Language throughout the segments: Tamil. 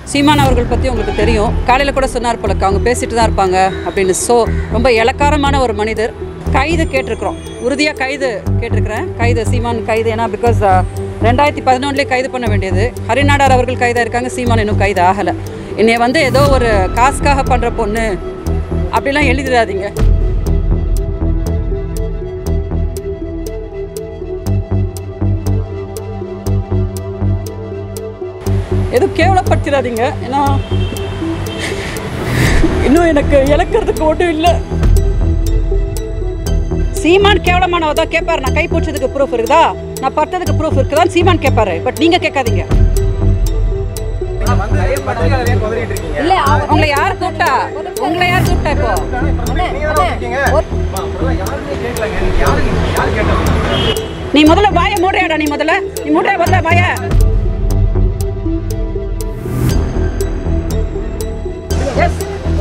சீமான் அவர்கள் பற்றி உங்களுக்கு தெரியும் காலையில் கூட சொன்னார் போல அவங்க பேசிட்டு தான் இருப்பாங்க அப்படின்னு ஸோ ரொம்ப இலக்காரமான ஒரு மனிதர் கைது கேட்டிருக்கிறோம் உறுதியாக கைது கேட்டிருக்கிறேன் கைது சீமான் கைது ஏன்னா பிகாஸ் ரெண்டாயிரத்தி பதினொன்றுலேயே கைது பண்ண வேண்டியது ஹரிநாடார் அவர்கள் கைதாக இருக்காங்க சீமான் இன்னும் கைது ஆகலை என்னைய வந்து ஏதோ ஒரு காசுக்காக பண்ணுற பொண்ணு அப்படிலாம் எழுதிடாதீங்க எதுவும் கேவலப்படுத்திடாதீங்க ஏன்னா இன்னும் எனக்கு இழக்கிறதுக்கு ஒன்றும் இல்லை சீமான் கேவலமானவ தான் கேட்பாரு நான் கை பிடிச்சதுக்கு ப்ரூஃப் இருக்குதா நான் பட்டதுக்கு ப்ரூஃப் இருக்குதான்னு சீமான் கேட்பாரு பட் நீங்க கேட்காதீங்க நிறைய பத்திரிகையாளர் ஏன் குதறிட்டு இருக்கீங்க? இல்ல உங்களை யார் கூப்பிட்டா உங்களை யார் கூப்பிட்டா இப்போ நீங்க தானே வந்திருக்கீங்க. அம்மா, அப்படிலாம் யாருமே கேட்கலங்க. நீங்க யாரு- யாரு கேட்டாங்க? நீ முதல்ல வாய மூடையாடா நீ முதல்ல நீ மூடைய முதல்ல வாய எஸ்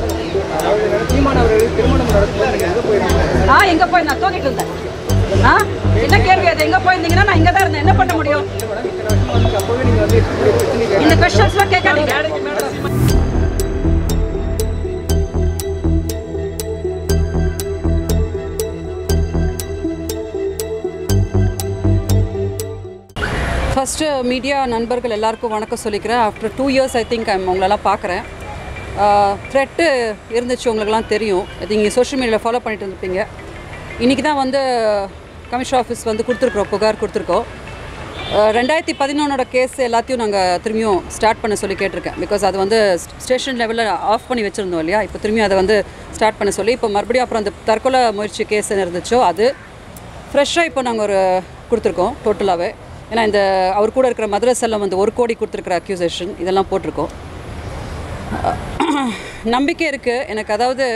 நான் எங்க போய் நான் தூங்கிட்டு இருந்தேன் ஆ? என்ன கேள்வி அது எங்க போயிருந்தீங்கன்னா நான் இங்க தான் இருந்தேன் என்ன பண்ண முடியும் இந்த கொஸ்டின்ஸ்லாம் கேட்காதீங்க ஃபஸ்ட்டு மீடியா நண்பர்கள் எல்லாருக்கும் வணக்கம் சொல்லிக்கிறேன் after two years I think I'm உங்களெல்லாம் பார்க்குறேன் த்ரெட்டு இருந்துச்சு உங்களுக்குலாம் தெரியும் அது நீங்கள் சோஷியல் மீடியாவில் ஃபாலோ பண்ணிட்டு இருந்திருப்பீங்க இன்றைக்கி தான் வந்து கமிஷன் ஆஃபீஸ் வந்து கொடுத்துருக்குறோம் புகார் கொடுத்துருக்கோம் அஹ், ரெண்டாயிரத்தி பதினொன்னோட கேஸ் எல்லாத்தையும் நாங்கள் திரும்பியும் ஸ்டார்ட் பண்ண சொல்லி கேட்டிருக்கேன் பிகாஸ் அது வந்து ஸ்டேஷன் லெவலில் ஆஃப் பண்ணி வச்சுருந்தோம் இல்லையா இப்போ திரும்பியும் அதை வந்து ஸ்டார்ட் பண்ண சொல்லி இப்போ மறுபடியும் அப்புறம் அந்த தற்கொலை முயற்சி கேஸ் இருந்துச்சோ அது ஃப்ரெஷ்ஷாக இப்போ நாங்கள் ஒரு கொடுத்துருக்கோம் டோட்டலாகவே ஏன்னா இந்த அவர் கூட இருக்கிற மதுரை செல்லம் வந்து ஒரு கோடி கொடுத்துருக்குற அக்யூசேஷன் இதெல்லாம் போட்டிருக்கோம் நம்பிக்கை இருக்குது எனக்கு அதாவது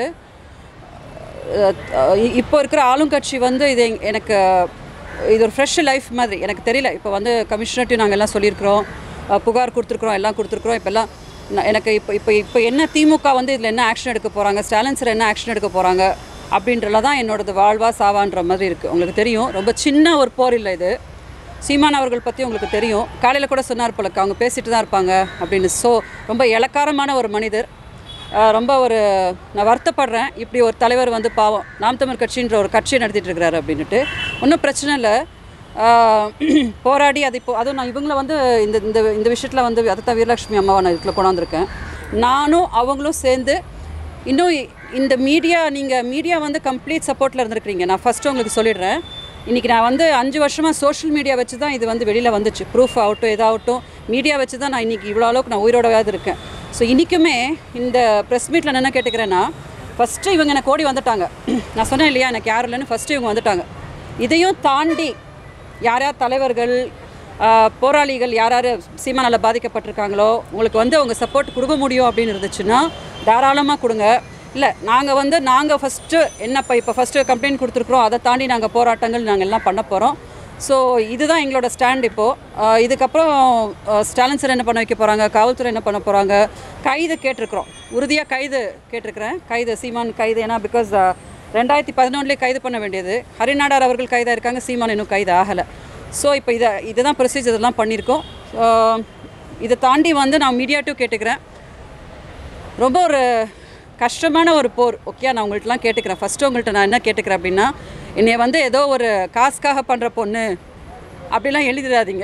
அஹ், இ- இப்போ இருக்கிற ஆளுங்கட்சி வந்து இது எங்- எனக்கு இது ஒரு ஃப்ரெஷ் லைஃப் மாதிரி எனக்கு தெரியல இப்போ வந்து கமிஷனர்ட்டையும் நாங்கள் எல்லாம் சொல்லியிருக்கிறோம் அஹ், புகார் கொடுத்துருக்குறோம் எல்லாம் கொடுத்துருக்குறோம் இப்போல்லாம் நான் எனக்கு இப்போ இப்போ இப்போ என்ன திமுக வந்து இதில் என்ன ஆக்ஷன் எடுக்க போகிறாங்க ஸ்டாலின் சார் என்ன ஆக்ஷன் எடுக்க போகிறாங்க அப்படின்றல தான் என்னோடது வாழ்வா சாவான்ற மாதிரி இருக்குது உங்களுக்கு தெரியும் ரொம்ப சின்ன ஒரு போர் இல்லை இது சீமான் அவர்கள் பற்றி உங்களுக்கு தெரியும் காலையில் கூட சொன்னார் போல அவங்க பேசிட்டு தான் இருப்பாங்க அப்படின்னு ஸோ ரொம்ப இலக்காரமான ஒரு மனிதர் அஹ் ரொம்ப ஒரு நான் வருத்தப்படுறேன் இப்படி ஒரு தலைவர் வந்து பாவம் நாம் தமிழ் கட்சின்ற ஒரு கட்சியை நடத்திட்டு இருக்கிறாரு அப்படின்ட்டு ஒன்றும் பிரச்சனை இல்லை ஆஹ் போராடி அது இப்போ அதுவும் நான் இவங்கள வந்து இந்த இந்த இந்த விஷயத்தில் வந்து அதுதான் வீரலட்சுமி அம்மாவை நான் இதில் கொண்டாந்துருக்கேன் நானும் அவங்களும் சேர்ந்து இன்னும் இ- இந்த மீடியா நீங்கள் மீடியா வந்து கம்ப்ளீட் சப்போர்ட்டில் இருந்திருக்கிறீங்க நான் ஃபஸ்ட்டு உங்களுக்கு சொல்லிடுறேன் இன்றைக்கி நான் வந்து அஞ்சு வருஷமாக சோஷியல் மீடியா வச்சு தான் இது வந்து வெளியில் வந்துச்சு ப்ரூஃப் ஆகட்டும் இதாகட்டும் மீடியா வச்சு தான் நான் இன்றைக்கி இவ்வளோ அளவுக்கு நான் உயிரோடவாது இருக்கேன் ஸோ இன்றைக்குமே இந்த ப்ரெஸ் மீட்டில் நான் என்ன கேட்டுக்கிறேன்னா ஃபஸ்ட்டு இவங்க எனக்கு ஓடி வந்துட்டாங்க நான் சொன்னேன் இல்லையா எனக்கு யாரும் இல்லைன்னு ஃபஸ்ட்டு இவங்க வந்துட்டாங்க இதையும் தாண்டி யார் யார் தலைவர்கள் ஆஹ், போராளிகள் யார் யார் சீமானால் பாதிக்கப்பட்டிருக்காங்களோ உங்களுக்கு வந்து அவங்க சப்போர்ட் கொடுக்க முடியும் அப்படின்னு இருந்துச்சுன்னா தாராளமாக கொடுங்க இல்லை நாங்கள் வந்து நாங்கள் ஃபஸ்ட்டு என்னப்பா இப்போ ஃபஸ்ட்டு கம்ப்ளைண்ட் கொடுத்துருக்குறோம் அதை தாண்டி நாங்கள் போராட்டங்கள் நாங்கள் எல்லாம் பண்ண போகிறோம் ஸோ இதுதான் எங்களோட ஸ்டாண்ட் இப்போது இதுக்கப்புறம் ஆஹ், ஸ்டாலின் சார் என்ன பண்ண வைக்க போகிறாங்க காவல்துறை என்ன பண்ண போகிறாங்க கைது கேட்டிருக்கிறோம் உறுதியாக கைது கேட்டிருக்கிறேன் கைது சீமான் கைது ஏன்னா பிகாஸ் ரெண்டாயிரத்தி பதினொன்றுலேயே கைது பண்ண வேண்டியது ஹரிநாடார் அவர்கள் கைதாக இருக்காங்க சீமான் இன்னும் கைது ஆகலை ஸோ இப்போ இதை இதுதான் ப்ரொசீஜர் இதெல்லாம் பண்ணியிருக்கோம் ஆஹ், இதை தாண்டி வந்து நான் மீடியாட்டும் கேட்டுக்கிறேன் ரொம்ப ஒரு கஷ்டமான ஒரு போர் ஓகே நான் உங்கள்கிட்டலாம் கேட்டுக்கிறேன் ஃபஸ்ட்டு உங்கள்கிட்ட நான் என்ன கேட்டுக்கிறேன் அப்படின்னா என்னைய வந்து ஏதோ ஒரு காசுக்காக பண்ணுற பொண்ணு அப்படிலாம் எழுதிடாதீங்க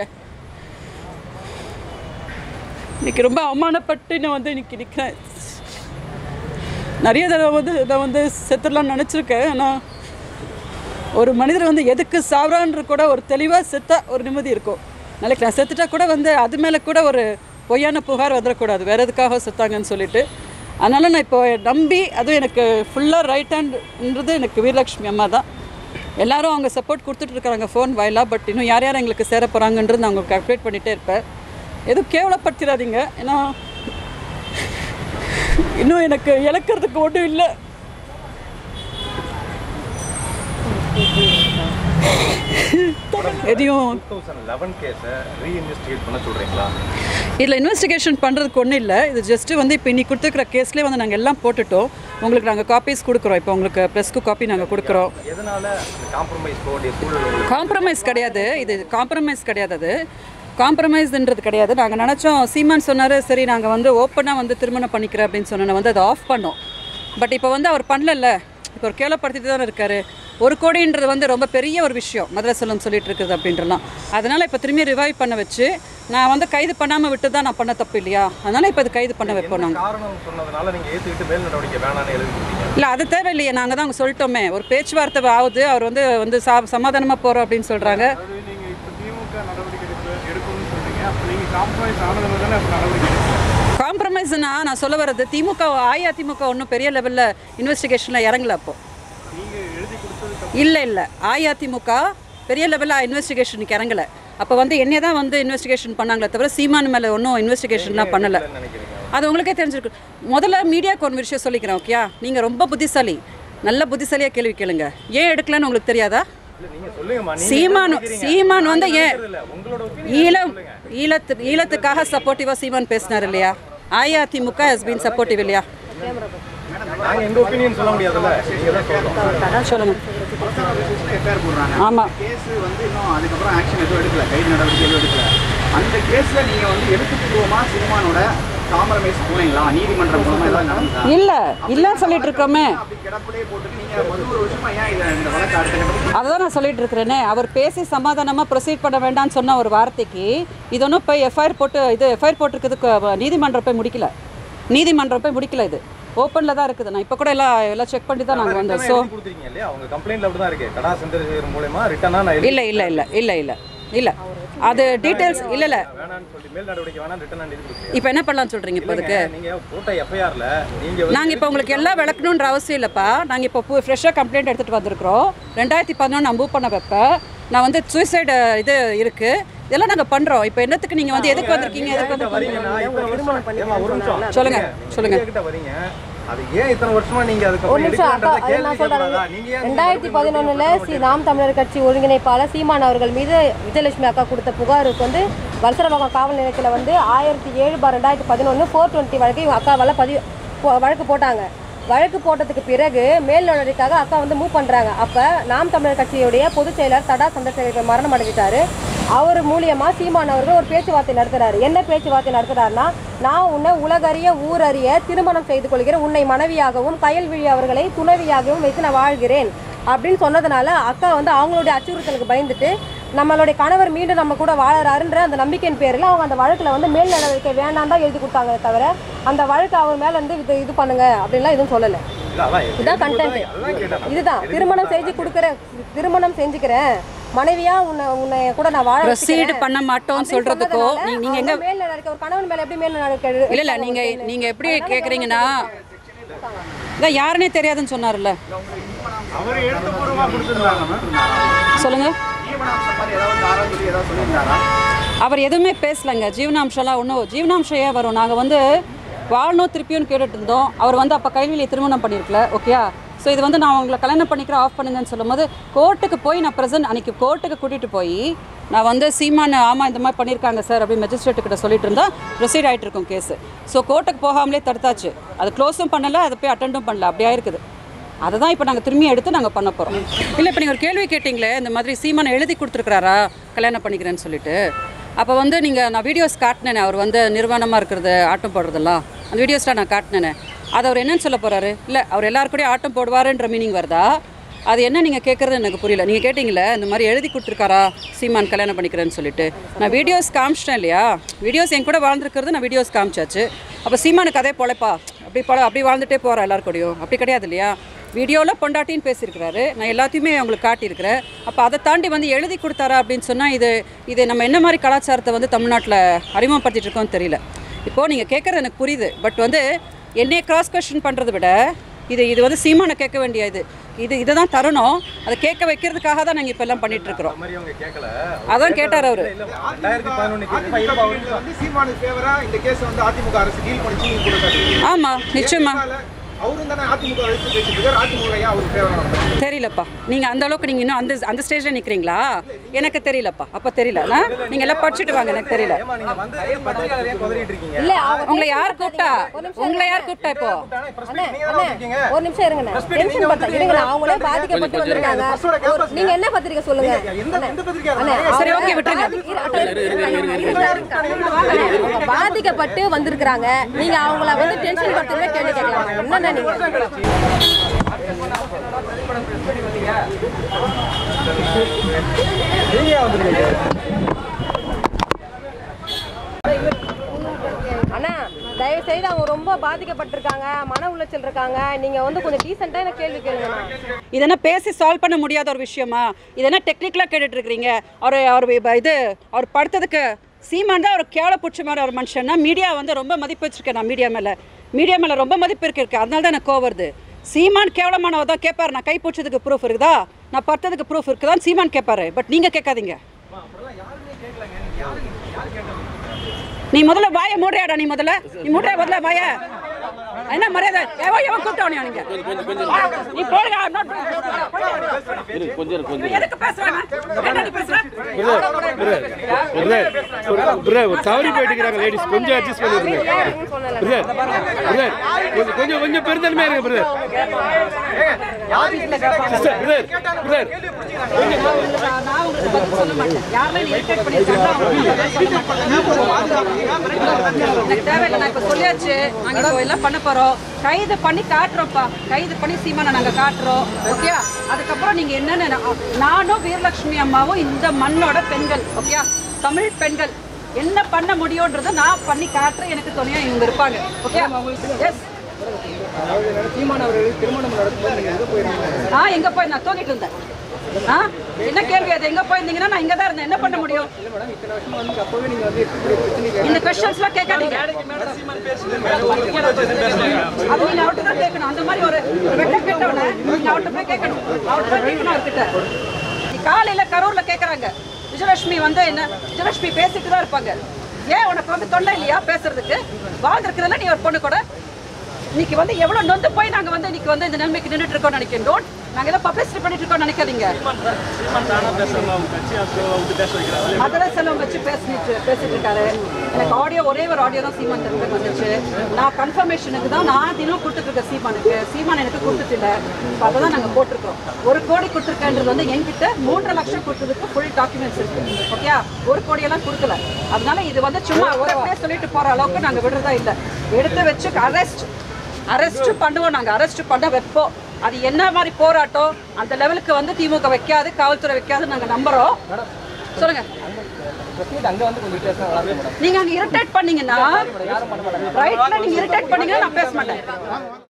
இன்னைக்கு ரொம்ப அவமானப்பட்டு நான் வந்து இன்னைக்கு நிற்கிறேன் நிறைய தடவை வந்து இதை வந்து செத்துடலாம்னு நினச்சிருக்கேன் ஆனால் ஒரு மனிதர் வந்து எதுக்கு சாவறான்ற கூட ஒரு தெளிவாக செத்தா ஒரு நிம்மதி இருக்கும் நாளைக்கு நான் செத்துட்டா கூட வந்து அது மேலே கூட ஒரு பொய்யான புகார் வந்துடக்கூடாது வேறு எதுக்காக செத்தாங்கன்னு சொல்லிட்டு அதனால் நான் இப்போ நம்பி அதுவும் எனக்கு ஃபுல்லாக ரைட் ஹேண்ட்ன்றது எனக்கு வீரலட்சுமி அம்மா தான் எல்லாரும் அவங்க சப்போர்ட் கொடுத்துட்டு இருக்காங்க ஃபோன் வாயிலாக பட் இன்னும் யார் யார் எங்களுக்கு சேர போகிறாங்கன்றது நான் உங்களுக்கு அப்டேட் பண்ணிகிட்டே இருப்பேன் எதுவும் கேவலப்படுத்திடாதீங்க ஏன்னா இன்னும் எனக்கு இழக்கிறதுக்கு ஒன்றும் இல்லை எதையும் 2011 கேஸை ரீஇன்வெஸ்டிகேட் பண்ண சொல்றீங்களா இதில் இன்வெஸ்டிகேஷன் பண்ணுறதுக்கு ஒன்றும் இல்லை இது ஜஸ்ட்டு வந்து இப்போ இன்னைக்கு கொடுத்துருக்குற கேஸ்லேயே வந்து நாங்கள் எல்லாம் போட்டுட்டோம் உங்களுக்கு நாங்கள் காப்பீஸ் கொடுக்குறோம் இப்போ உங்களுக்கு ப்ரெஸ்க்கு காப்பி நாங்கள் கொடுக்குறோம் எதனால காம்ப்ரமைஸ் போக வேண்டிய சூழல் உங்களுக்கு காம்ப்ரமைஸ் கிடையாது இது காம்ப்ரமைஸ் கிடையாது அது காம்ப்ரமைஸ்ன்றது கிடையாது நாங்கள் நினச்சோம் சீமான் சொன்னார் சரி நாங்கள் வந்து ஓப்பனாக வந்து திருமணம் பண்ணிக்கிறேன் அப்படின்னு சொன்னோன்னே வந்து அதை ஆஃப் பண்ணோம் பட் இப்போ வந்து அவர் பண்ணலல்ல இப்போ ஒரு கேவலப்படுத்திட்டு தானே இருக்காரு ஒரு கோடின்றது வந்து ரொம்ப பெரிய ஒரு விஷயம் மதுரை செல்லம் சொல்லிட்டு இருக்குது அப்படின்றலாம் அதனால் இப்போ திரும்பி ரிவைவ் பண்ண வச்சு நான் வந்து கைது பண்ணாமல் விட்டு தான் நான் பண்ண தப்பு இல்லையா அதனால் இப்போ இது கைது பண்ண வைப்போம் நாங்கள் காரணம் சொன்னதுனால நீங்க ஏத்துக்கிட்டு மேல் நடவடிக்கை வேணாம்னு எழுதி கொடுத்தீங்க இல்லை அது தேவையில்லையே நாங்கள் தான் அவங்க சொல்லிட்டோமே ஒரு பேச்சுவார்த்தை ஆகுது அவர் வந்து வந்து சா சமாதானமாக போகிறோம் அப்படின்னு சொல்கிறாங்க அதாவது நீங்க இப்ப திமுக நடவடிக்கை எடுக்க எடுக்கணும்னு சொல்றீங்க அப்ப நீங்க காம்ப்ரமைஸ் ஆனதுல தானே அப்ப நடவடிக்கை எடுக்கணும் காம்ப்ரமைஸ்னா நான் சொல்ல வர்றது திமுக அஇஅதிமுக ஒன்றும் பெரிய லெவலில் இன்வெஸ்டிகேஷனில் இறங்கல அப்போ நீங்க எழுதி கொடுத்ததுக்கு இல்லை இல்லை அஇஅதிமுக பெரிய லெவலில் இன்வெஸ்டிகேஷனுக்கு இறங்கல அப்போ வந்து என்னைய தான் வந்து இன்வெஸ்டிகேஷன் பண்ணாங்களே தவிர சீமான் மேலே ஒன்றும் இன்வெஸ்டிகேஷன்லாம் பண்ணலை நினைக்கிறீங்க அது உங்களுக்கே தெரிஞ்சிருக்கு முதல்ல மீடியாவுக்கு ஒரு விஷயம் சொல்லிக்கிறேன் ஓகேயா நீங்கள் ரொம்ப புத்திசாலி நல்ல புத்திசாலியாக கேள்வி கேளுங்க ஏன் எடுக்கலன்னு உங்களுக்கு தெரியாதா இல்ல நீங்க சொல்லுங்கம்மா நீங்க சீமான் என்ன நினைக்கிறீங்க? சீமான் வந்து நான் ஏன் நினைக்கிறது இல்ல. உங்களோட opinion ஈழம் சொல்லுங்க. ஈழத்து ஈழத்துக்காக சப்போர்ட்டிவாக சீமான் பேசினார் இல்லையா அஇஅதிமுக ஹஸ் பீன் சப்போர்ட்டிவ் இல்லையா நாங்க எங்க ஒப்பீனியன் சொல்ல முடியாதுல்ல நீங்க தான் சொல்லணும் சொல்லுங்க எஃப்ஐஆர் போடுறாங்க ஆமாம் கேஸ் வந்து இன்னும் அதுக்கப்புறம் ஆக்ஷன் எதுவும் எடுக்கல கைது நடவடிக்கை எதுவும் எடுக்கல அந்த கேஸ்ல நீங்க வந்து எழுத்துப்பூர்வமா சினிமானோட காம்ப்ரமைஸ் போனீங்களா நீதிமன்றம் மூலமா ஏதாவது நடந்ததா இல்லை இல்லைன்னு சொல்லிட்டு இருக்கோமே அப்படி கிடப்பிலே போட்டுட்டு நீங்க பதினோரு வருஷமா ஏன் இதை இந்த வழக்கு அடுத்த கட்டத்துக்கு அதை தான் நான் சொல்லிட்டு இருக்கிறேனே அவர் பேசி சமாதானமாக ப்ரொசீட் பண்ண வேண்டாம்னு சொன்ன ஒரு வார்த்தைக்கு இது ஒன்றும் போய் எஃப்ஐஆர் போட்டு இது எஃப்ஐஆர் போட்டிருக்கிறதுக்கு நீதிமன்றம் போய் முடிக்கல நீதிமன்றம் போய் முடிக்கல இது ஓப்பனில் தான் இருக்குது நான் இப்போ கூட எல்லாம் எல்லாம் செக் பண்ணி தான் நாங்கள் வந்தோம் ஸோ எழுதி கொடுத்துருக்கீங்க இல்லையா அவங்க கம்ப்ளைண்ட்ல அப்படிதான் இருக்கு கடா சந்திரசேகர் மூலமா ரிட்டனா நான் எழுதி இல்லை இல்லை இல்லை இல்லை இல்லை இல்லை அது டீட்டெயில்ஸ் இல்லை இல்லை வேணாம்னு சொல்லி மேல் நடவடிக்கை வேணாம் ரிட்டனா எழுதி கொடுத்தீங்க இப்போ என்ன பண்ணலாம்னு சொல்கிறீங்க இப்போ அதுக்கு நீங்க போட்ட எஃப்ஐஆர்ல நீங்க வந்து நாங்கள் இப்போ உங்களுக்கு எல்லாம் விளக்கணுன்ற அவசியம் இல்லைப்பா நாங்கள் இப்போ ஃப்ரெஷ்ஷாக கம்ப்ளைண்ட் எடுத்துகிட்டு வந்திருக்கிறோம் ரெண்டாயிரத்தி பதினொன்று நான் மூவ் பண்ண வைப்ப நான் வந்து சூசைடு இது இருக்குது இதெல்லாம் நாங்கள் பண்ணுறோம் இப்போ என்னத்துக்கு நீங்கள் வந்து எதுக்கு வந்திருக்கீங்க எதுக்கு வந்து வரீங்கன்னா இத்தனை வருஷம் ஏம்மா, ஒரு நிமிஷம் சொல்லுங்க, சொல்லுங்க. கிட்ட வரீங்க அது ஏன் இத்தனை வருஷமா நீங்க அதுக்கு ஒரு நிமிஷம் அக்கா எடுக்கலன்றத அது கேள்வி நான் கேட்கக்கூடாதா? சொல்றேன் நீங்க ஏன் ரெண்டாயிரத்தி பதினொன்னுல சி நாம் தமிழர் கட்சி ஒருங்கிணைப்பாளர் சீமான் அவர்கள் மீது விஜயலட்சுமி அக்கா கொடுத்த புகாருக்கு வந்து வலசரவாக்கம் காவல் நிலையத்தில் வந்து ஆயிரத்தி ஏழு பார் ரெண்டாயிரத்தி பதினொன்று ஃபோர் டுவெண்ட்டி வழக்கு இவங்க அக்காவால் பதிவு போ- வழக்கு போட்டாங்க வழக்கு போட்டதுக்கு பிறகு மேல் நடவடிக்கைக்காக அக்கா வந்து மூவ் பண்ணுறாங்க அப்போ நாம் தமிழர் கட்சியுடைய பொதுச் செயலர் தடா சந்திரசேகர் மரணம் அடைஞ்சிட்டாரு அவர் மூலியமா சீமான் அவர்கள் ஒரு பேச்சுவார்த்தை நடத்துறாரு என்ன பேச்சுவார்த்தை நடத்துறாருன்னா நான் உன்னை உலகறிய ஊரறிய திருமணம் செய்து கொள்கிறேன் உன்னை மனைவியாகவும் கயல்விழி அவர்களை துணைவியாகவும் வைத்து நான் வாழ்கிறேன் அப்படின்னு சொன்னதுனால அக்கா வந்து அவங்களுடைய அச்சுறுத்தலுக்கு பயந்துட்டு நம்மளுடைய கணவர் மீண்டும் நம்ம கூட வாழறாருன்ற அந்த நம்பிக்கையின் பேரில் அவங்க அந்த வழக்கில் வந்து மேல் நடவடிக்கை வேண்டாம் தான் எழுதி கொடுத்தாங்க தவிர அந்த வழக்கு அவர் மேலே வந்து இது இது பண்ணுங்க அப்படின்லாம் எதுவும் சொல்லலை இல்ல, அதான் இதான் கண்டென்ட் அதான் கேட்டேன் நான். இதுதான் திருமணம் செஞ்சு கொடுக்குறேன் திருமணம் செஞ்சுக்கிறேன் மனைவியா உன்னை உன்னை கூட நான் வாழ ப்ரொசீட் வச்சுக்கிறேன் பண்ண மாட்டோம்னு அப்படின்னு சொல்கிறதுக்கோ சொன்னதுனால நீ நீங்கள் எங்கே அவங்க மேல் நடவடிக்கை ஒரு கணவன் மேல எப்படி மேல் நடவடிக்கை எடு- இல்லை இல்லை நீங்கள் நீங்கள் எப்படி கேட்குறீங்கன்னா இதான் யாருன்னே தெரியாதுன்னு சொன்னார்ல அவர் எழுத்துப்பூர்வமா கொடுத்துருந்தாங்க சொல்லுங்கள் ஜீவனாம்சம் மாதிரி ஏதாவது தாரான்னு சொல்லி ஏதாவது சொல்லியிருந்தாரா அவர் எதுவுமே பேசலைங்க ஜீவனாம்சம்லாம் ஒன்றும் ஜீவனாம்சம் ஏன் வரும் நாங்கள் வந்து வாழணும் திருப்பியும் கேட்டுட்டு இருந்தோம் அவர் வந்து அப்போ கைவிலியை திருமணம் பண்ணியிருக்கல ஓகேயா ஸோ இது வந்து நான் உங்களை கல்யாணம் பண்ணிக்கிறேன் ஆஃப் பண்ணுங்கன்னு சொல்லும்போது கோர்ட்டுக்கு போய் நான் ப்ரெசென்ட் அன்றைக்கி கோர்ட்டுக்கு கூட்டிகிட்டு போய் நான் வந்து சீமான் ஆமாம் இந்த மாதிரி பண்ணியிருக்காங்க சார் அப்படி மேஜிஸ்ட்ரேட்டு கிட்ட சொல்லிட்டு இருந்தா ப்ரொசீட் ஆகிட்டு இருக்கும் கேஸு ஸோ கோர்ட்டுக்கு போகாமலே தடுத்தாச்சு அது க்ளோஸும் பண்ணலை அதை போய் அட்டெண்டும் பண்ணல அப்படியே இருக்குது அதை தான் இப்போ நாங்கள் திரும்பி எடுத்து நாங்கள் பண்ண போகிறோம் இல்லை இப்போ நீங்கள் ஒரு கேள்வி கேட்டிங்களே இந்த மாதிரி சீமானை எழுதி கொடுத்துருக்குறாரா கல்யாணம் பண்ணிக்கிறேன்னு சொல்லிட்டு அப்போ வந்து நீங்கள் நான் வீடியோஸ் காட்டினேனே அவர் வந்து நிர்வாணமாக இருக்கிறது ஆட்டம் போடுறதெல்லாம் அந்த வீடியோஸ்லாம் நான் காட்டினேனே அது அவர் என்னன்னு சொல்ல போகிறாரு இல்லை அவர் எல்லாரு கூடயும் ஆட்டம் போடுவாருன்ற மீனிங் வருதா அது என்ன நீங்கள் கேட்குறது எனக்கு புரியல நீங்கள் கேட்டிங்களே இந்த மாதிரி எழுதி கொடுத்துருக்காரா சீமான் கல்யாணம் பண்ணிக்கிறேன்னு சொல்லிட்டு நான் வீடியோஸ் காமிச்சிட்டேன் இல்லையா வீடியோஸ் என் கூட வாழ்ந்துருக்கிறது நான் வீடியோஸ் காமிச்சாச்சு அப்போ சீமானுக்கு அதே பொழைப்பா அப்படி போல அப்படி வாழ்ந்துட்டே போகிறேன் எல்லார் கூடயும் அப்படி கிடையாது இல்லையா வீடியோவில் பொண்டாட்டின்னு பேசியிருக்கிறாரு நான் எல்லாத்தையுமே உங்களுக்கு காட்டியிருக்கிறேன் அப்போ அதை தாண்டி வந்து எழுதி கொடுத்தாரா அப்படின்னு சொன்னால் இது இது நம்ம என்ன மாதிரி கலாச்சாரத்தை வந்து தமிழ்நாட்டில் அறிமுகப்படுத்திட்டு இருக்கோம்னு தெரியல இப்போது நீங்கள் கேட்குறது எனக்கு புரியுது பட் வந்து என்னைய கிராஸ் கொஸ்டின் பண்ணுறதை விட இது இது வந்து சீமானை கேட்க வேண்டிய இது இது இதை தான் தரணும் அதை கேட்க வைக்கிறதுக்காக தான் நாங்கள் இப்போ எல்லாம் பண்ணிட்டு இருக்கிறோம் அந்த மாதிரி அவங்க கேட்கல அதான் கேட்டார் அவர் இல்ல, ரெண்டாயிரத்தி பதினொன்னு கேட்டு இல்ல, அவர் வந்து சீமானுக்கு ஃபேவரா இந்த கேஸ் வந்து அதிமுக அரசு டீல் பண்ணிச்சு நீங்க கொடுத்தாரு ஆமாம் நிச்சயமா அவரும் தானே அதிமுக எடுத்து பேசிட்டு இருக்காரு அதிமுக ஏன் அவருக்கு ஃபேவரா தெரியலப்பா நீங்கள் அந்த அளவுக்கு நீங்கள் இன்னும் அந்த அந்த ஸ்டேஜில் நிற்கிறீங்களா எனக்கு தெரியலப்பா அப்போ தெரியலண்ணா நீங்கள் எல்லாம் படிச்சுட்டு வாங்க எனக்கு தெரியல ஏமா நீங்க வந்து பத்திரிகையாளர் ஏன் குதறிட்டு இருக்கீங்க இல்ல அவங்க உங்களை யார் கூப்பிட்டா உங்களை யார் கூப்பிட்டா இப்போ பிரஸ் அண்ணே, மீட் நீங்க அண்ணே, தான் இருக்கீங்க ஒரு நிமிஷம் இருங்கண்ணே Press meet டென்ஷன் நீங்க பண்ற வந்து இருங்கண்ணே அவங்களே பாதிக்கப்பட்டு வந்திருக்காங்க Press ஓட ஒரு- campus நீங்க என்ன பத்திரிக்கை சொல்லுங்க எந்த எந்த பத்திரிகையாளர் அண்ணே, சரி, அவங்க okay, விட்டுருங்க. பாதி- இரு, அண்ணே, இருங்க, இருங்க, இருங்க. அவங்க பாதிக்கப்பட்டு வந்திருக்கிறாங்க நீங்க அவங்கள வந்து டென்ஷன் படுத்தவே கேள்வி கேட்கலாம் என்னண்ணே நீங்க நீங்க வந்துருக்கீங்க அண்ணா தயவு செய்து அவங்க ரொம்ப பாதிக்கப்பட்டிருக்காங்க மன உளைச்சல் இருக்காங்க நீங்க வந்து கொஞ்சம் டீசெண்டா எனக்கு கேள்வி கேளுங்கண்ணா இதெல்லாம் பேசி சால்வ் பண்ண முடியாத ஒரு விஷயமா இதெல்லாம் டெக்னிக்கலாக கேட்டுட்டு இருக்கிறீங்க அவர் அவர் இப்ப இது அவர் படுத்ததுக்கு சீமான் தான் ஒரு கேவல பிடிச்ச மாதிரி ஒரு மனுஷன்னா மீடியா வந்து ரொம்ப மதிப்பு வச்சிருக்கேன் நான் மீடியா மேலே மீடியா மேலே ரொம்ப மதிப்பு இருக்கு இருக்கு அதனால தான் எனக்கு கோவம் வருது சீமான் கேவலமானவர் தான் கேட்பார் நான் கை பிடிச்சதுக்கு ப்ரூஃப் இருக்குதா நான் படுத்ததுக்கு ப்ரூஃப் இருக்குதான்னு சீமான் கேட்பாரு பட் நீங்கள் கேட்காதீங்க நீ முதல்ல வாய மூடையாடா நீ முதல்ல நீ மூடைய முதல்ல வாய என்ன மரியாதை எவன் எவன் கூப்பிட்டவனே நீங்க நீ போடுங்க I'm not கொஞ்சம் கொஞ்சம் எதுக்கு பேசுறாங்க என்ன நீ பேசுற பிரதர் தவறி போயிட்டு லேடிஸ் கொஞ்சம் அட்ஜஸ்ட் பண்ணிருங்க ஏன்னு சொல்லல பிரதர் பிரதர் கொஞ்சம் கொஞ்சம் கொஞ்சம் பெருந்தன்மையா இருங்க பிரதர் சிஸ்டர் பிரதர் பிரதர் நான் உங்களுக்கு பதில் சொல்ல மாட்டேன் யாருமே இரிட்டேட் பண்ணிருக்காங்க எனக்கு தேவையில்லை நான் இப்போ சொல்லியாச்சு நாங்கள் இப்போ எல்லாம் பண்ண போகிறோம் கைது பண்ணி காட்டுறோம்ப்பா கைது பண்ணி சீமானை நாங்கள் காட்டுறோம் ஓகே அதுக்கப்புறம் நீங்கள் என்னென்ன நான்- நானும் வீரலட்சுமி அம்மாவும் இந்த மண்ணோட பெண்கள் ஓகே தமிழ் பெண்கள் என்ன பண்ண முடியுன்றதை நான் பண்ணி காட்டுறேன் எனக்கு துணையாக இவங்க இருப்பாங்க ஓகே எஸ் ஆ எங்க போய் நான் தூங்கிட்டு இருந்தேன் ஆ என்ன கேள்வி அது எங்க போயிருந்தீங்கன்னா நான் இங்க தான் இருந்தேன் என்ன பண்ண முடியும் இந்த கொஸ்டின்ஸ்லாம் கேட்காதீங்க அது நீங்க அவர்கிட்ட தான் கேட்கணும் அந்த மாதிரி ஒரு ஒரு வெட்ட கேட்டவன நீங்க அவர்கிட்ட போய் கேட்கணும் அவர்கிட்ட போய் கேட்கணும் அவர்கிட்ட நீ காலையில கரூர்ல கேக்குறாங்க விஜயலட்சுமி வந்து என்ன விஜயலட்சுமி பேசிட்டு தான் இருப்பாங்க ஏன் உனக்கு வந்து தொண்டை இல்லையா பேசுறதுக்கு வாழ்ந்துருக்குறதுல நீ ஒரு பொண்ணு கூட இன்னைக்கு வந்து எவ்வளவு நொந்து போய் நாங்க வந்து இன்னைக்கு வந்து இந்த நிலைமைக்கு நின்றுட்டு இருக்கோம் நினைக்கிறேன் டோன்ட் நாங்க ஏதோ பப்ளிசிட்டி பண்ணிட்டு இருக்கோம் நினைக்காதீங்க அதெல்லாம் செல்வம் வச்சு பேசிட்டு பேசிட்டு இருக்காரு எனக்கு ஆடியோ ஒரே ஒரு ஆடியோ தான் சீமான் இருந்து வந்துச்சு நான் கன்ஃபர்மேஷனுக்கு தான் நான் தினம் கொடுத்துட்ருக்கேன் சீமானுக்கு சீமான் எனக்கு கொடுத்துட்டு இல்லை இப்போ அதை தான் நாங்கள் போட்டிருக்கோம் ஒரு கோடி கொடுத்துருக்கேன்றது வந்து என்கிட்ட மூன்றரை லட்சம் கொடுத்ததுக்கு ஃபுல் டாக்குமெண்ட்ஸ் இருக்கு ஓகே ஒரு கோடியெல்லாம் கொடுக்கல அதனால இது வந்து சும்மா ஒரு அப்படியே சொல்லிட்டு போற அளவுக்கு நாங்கள் விடுறதா இல்லை எடுத்து வச்சு அரெஸ்ட் அரெஸ்ட் பண்ணுவோம் நாங்கள் அரெஸ்ட் பண்ண வைப்போம் அது என்ன மாதிரி போராட்டம் அந்த லெவலுக்கு வந்து திமுக வைக்காது காவல்துறை வைக்காது நாங்கள் நம்புறோம் சொல்லுங்க நீங்க அங்க இரிட்டேட் பண்ணீங்கன்னா ரைட்ல நீங்க இரிட்டேட் பண்ணீங்கன்னா நான் பேச மாட்டேன்